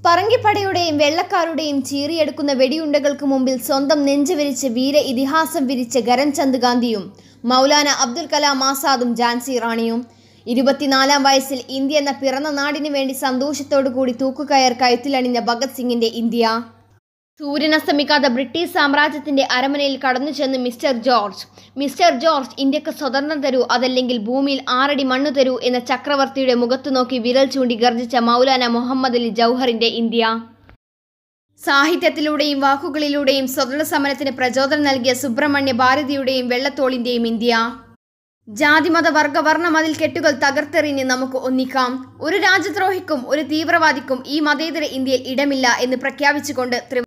പറങ്കിപ്പടയുടെയും വെള്ളക്കാരുടെയും ചീറിയെടുക്കുന്ന വെടിയുണ്ടകൾക്ക് മുമ്പിൽ സ്വന്തം നെഞ്ചുവിരിച്ച് വീര ഇതിഹാസം വിരിച്ച കരംചന്ദ് ഗാന്ധിയും മൗലാന അബ്ദുൽ കലാം ആസാദും ജാൻസി റാണിയും ഇരുപത്തിനാലാം വയസ്സിൽ ഇന്ത്യ എന്ന പിറന്ന നാടിനു വേണ്ടി സന്തോഷത്തോടു കൂടി തൂക്കുകയർ കഴുത്തിലണിഞ്ഞ ഭഗത് സിംഗിന്റെ ഇന്ത്യ സൂര്യനസ്തമിക്കാത്ത ബ്രിട്ടീഷ് സാമ്രാജ്യത്തിന്റെ അരമനയിൽ കടന്നു ചെന്ന് മിസ്റ്റർ ജോർജ് മിസ്റ്റർ ജോർജ് ഇന്ത്യക്ക് സ്വതന്ത്രം തരൂ അതല്ലെങ്കിൽ ഭൂമിയിൽ ആറടി മണ്ണ് തരൂ എന്ന ചക്രവർത്തിയുടെ മുഖത്തു നോക്കി വിരൽ ചൂണ്ടി ഗർജിച്ച മൗലാന മുഹമ്മദ് അലി ജൗഹറിന്റെ ഇന്ത്യ സാഹിത്യത്തിലൂടെയും വാക്കുകളിലൂടെയും സ്വതന്ത്ര സമരത്തിന് പ്രചോദനം നൽകിയ സുബ്രഹ്മണ്യ ഭാരതിയുടെയും വെള്ളത്തോളിന്റെയും ഇന്ത്യ ജാതിമത വർഗ വർണ്ണ മതിൽ കെട്ടുകൾ തകർത്തെറിഞ്ഞ് നമുക്ക് ഒന്നിക്കാം ഒരു രാജ്യദ്രോഹിക്കും ഒരു തീവ്രവാദിക്കും ഈ മതേതര ഇന്ത്യയിൽ ഇടമില്ല എന്ന് പ്രഖ്യാപിച്ചുകൊണ്ട് ത്രി